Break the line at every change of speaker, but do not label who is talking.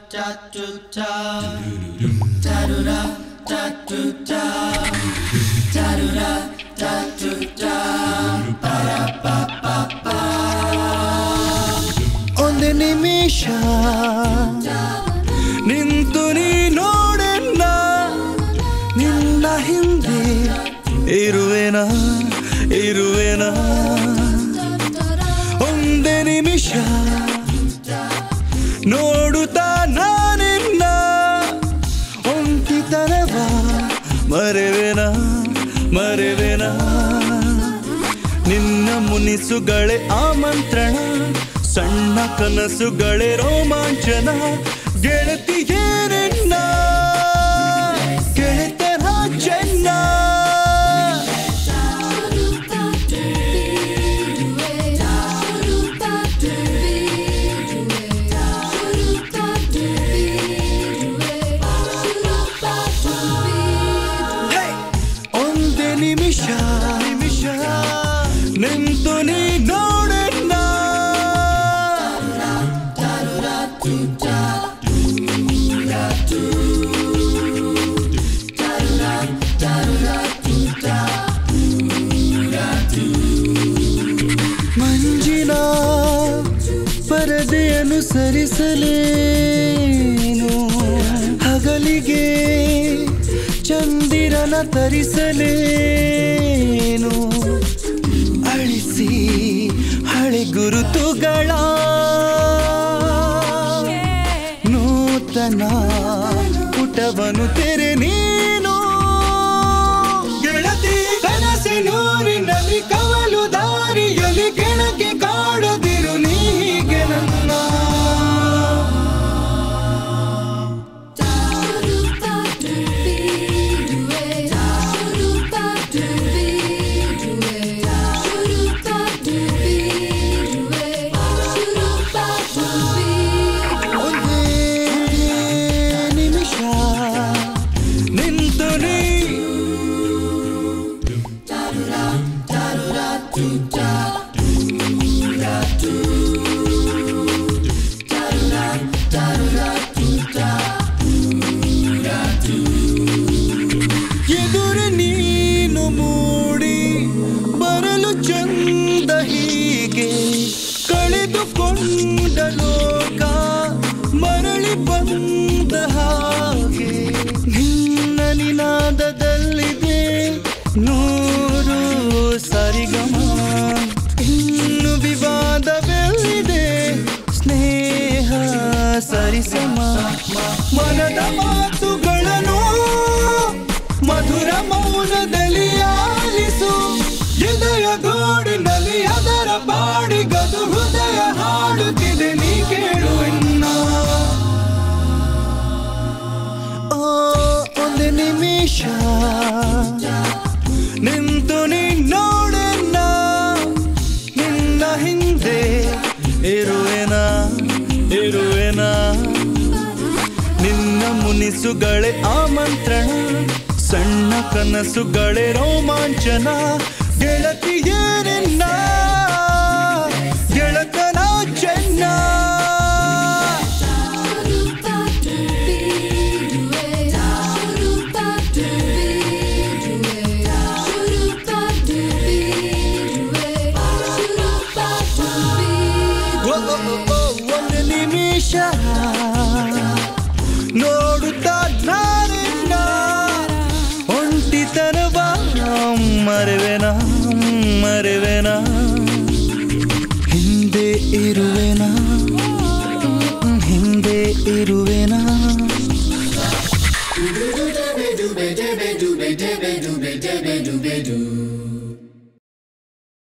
ಒಂದು ನಿಮಿಷ ನಿಂತು ನೀ ನೋಡೆನ್ನ ನಿನ್ನ ಹಿಂದೆ ಇರುವೆನ ಇರುವೆನ ಒಂದೇ ನಿಮಿಷ ನೋಡುತ್ತಾ ನಾನಿನ್ನ ಒಂಟಿತನವ ಮರೆವೆನ ಮರೆವೆನ ನಿನ್ನ ಮುನಿಸುಗಳೇ ಆಮಂತ್ರಣ ಸಣ್ಣ ಕನಸುಗಳೇ ರೋಮಾಂಚನ ಗೆಳತಿಯೇನೆನ್ನ ಗೆಳೆತನ ಚೆನ್ನ ಒಂದೇ ನಿಮಿಷ ನಿಮಿಷ ನಿಂತು ನೀ ನೋಡೆನ್ನ ಮಂಜಿನ ಪರದೆಯನ್ನು ಸರಿಸಲೇನು ಹಗಲಿಗೆ ಚಂದಿರನ ತರಿಸಲೇನು ಅಳಿಸಿ ಹಳೆ ಗುರುತುಗಳ ನೂತನ ಪುಟವನ್ನು ತೆರೆ ನೀನು ಗೆಳತಿ ಕನಸಿನೂರಿನಲ್ಲಿ ಕವಲು ದಾರಿಯಲ್ಲಿ ಕೆಣಕಿ ಕಾಡದಿರು ನೀಗೆ ನನ್ನ ಒಂದೇ ನಿಮಿಷ ನಿಂತು ನೀ ಎದುರು ನೀನು ಮೂಡಿ ಬರಲು ಚಂದ ಹೀಗೆ ಕಳೆದುಕೊಂಡ ಲೋಕ ಮರಳಿ ಬಂದ ಹಾಗೆ ನಿನ್ನ ನಿನಾದದಲ್ಲಿದೆ ನೂರು ಸರಿಗಮ ಇನ್ನು ವಿವಾದವೆಲ್ಲಿದೆ ಸ್ನೇಹ ಸರಿಸಮ ಮನದ ಮಾತುಗಳನ್ನು ಮಧುರ ಮೌನದಲ್ಲಿ ಆಲಿಸು ಹೃದಯ ಗೋಡಿನಲ್ಲಿ ಅದರ ಬಾಡಿಗದು ಹೃದಯ ಹಾಡುತ್ತಿದೆ ನೀ ಕೇಳುವೆನ್ನ ಓ ಒಂದು ನಿಮಿಷ ನಿಂತು ನೀ ನೋಡೆನ್ನ ನಿನ್ನ ಹಿಂದೆ ಇರುವೆನ ಇರುವೆನ ನಿನ್ನ ಮುನಿಸುಗಳೇ ಆಮಂತ್ರಣ ಸಣ್ಣ ಕನಸುಗಳೇ ರೋಮಾಂಚನ ಗೆಳತಿಯೇನೆನ್ನ ಗೆಳತನ ಚೆನ್ನ ಓ, ಓ, ಓ, ಓ, ಒಂದು ನಿಮಿಷ ನೋಡುತ್ತಾ ನಾನಿನ್ನ ಒಂಟಿತನವ ಮರೆವೆನ ಮರೆವೆನ ಹಿಂದೆ ಇರುವೆನ ಹಿಂದೆ ಇರುವೆನ
Dooby dooby dooby dooby dooby dooby dooby dooby dooby dooby doo.